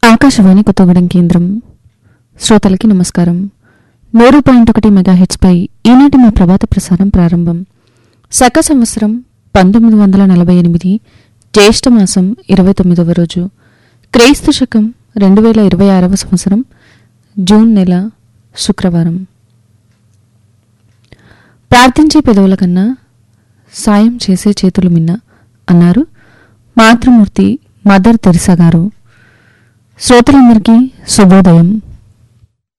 ఆకాశవాణి కొత్తగూడెం కేంద్రం శ్రోతలకి నమస్కారం నూరు పాయింట్ ఒకటి మెగాహెచ్పై ఈనాటి మా ప్రభాత ప్రసారం ప్రారంభం శక సంవత్సరం పంతొమ్మిది వందల నలభై ఎనిమిది జ్యేష్ఠ మాసం ఇరవై తొమ్మిదవ రోజు క్రైస్తు శకం రెండు వేల ఇరవై ఆరవ సంవత్సరం జూన్ నెల శుక్రవారం ప్రార్థించే పెదవుల కన్నా సాయం చేసే చేతులు మిన్న అన్నారు మాతృమూర్తి మదర్ తెరిసా గారు శ్రోతలందరికీ శుభోదయం